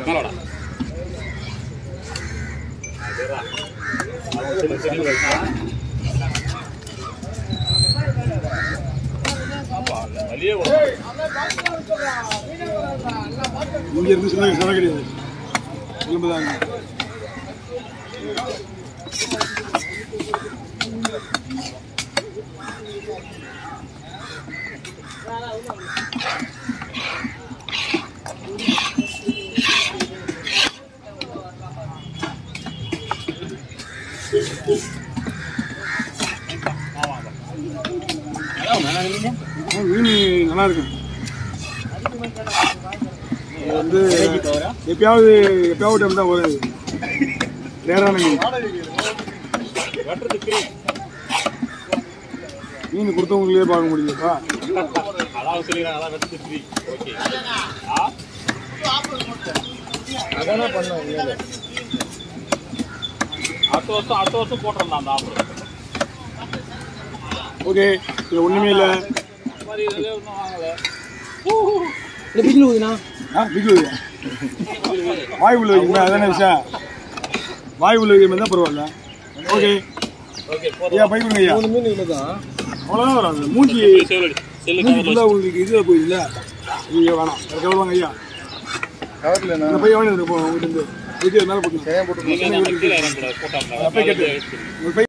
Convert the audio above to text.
மேலோட வழியே இங்க இருந்து சில சில கிடையாது எலும்புதாங்க ஆ, மீன் நல்லா இருக்கு இது வந்து எப்பயாவது எப்பயாவது டைம் தான் வருது ரேரான மீன் வெட்டுறதுக்கு மீன் கொடுத்தவங்களே பார்க்க முடியலப்பா அதான் சொல்லிடுறேன் அதான் வெட்டுறதுக்கு ஃப்ரீ ஓகே ஆ அதானே பண்ணேன் அடுத்த வருஷம் அடுத்த வருஷம் போட்டுறலாம் அந்த ஆஃபர் ஓகே இது ஒன்றுமே இல்லை இந்த மாதிரி இதே ஒன்றும் வாங்கலை இந்த பிஜில் ஊதுனா ஆ பிக்கு வாய் உள்ள வைக்கணும் அதானே விஷயம் வாய் உள்ள வைக்கிற மாதிரி தான் பரவாயில்ல ஓகே ஓகே ஐயா பை கொடுங்க ஐயா மூணு மீன் இல்லை தான் அவ்வளோதான் வராது மூஞ்சி செல்லு செல்லு மூஞ்சி ஃபுல்லாக உங்களுக்கு இதில் போயிடுல ஐயா வேணாம் அதுக்கு எவ்வளோ வாங்க ஐயா கவரில் அந்த பையன் வாங்கி வந்துருப்போம் உங்கள்கிட்ட இருந்து மேலே போட்டு சரியாக போட்டு நீங்கள் கீழே இறங்கக்கூடாது போட்டாங்க அப்போ கேட்டு ஒரு பை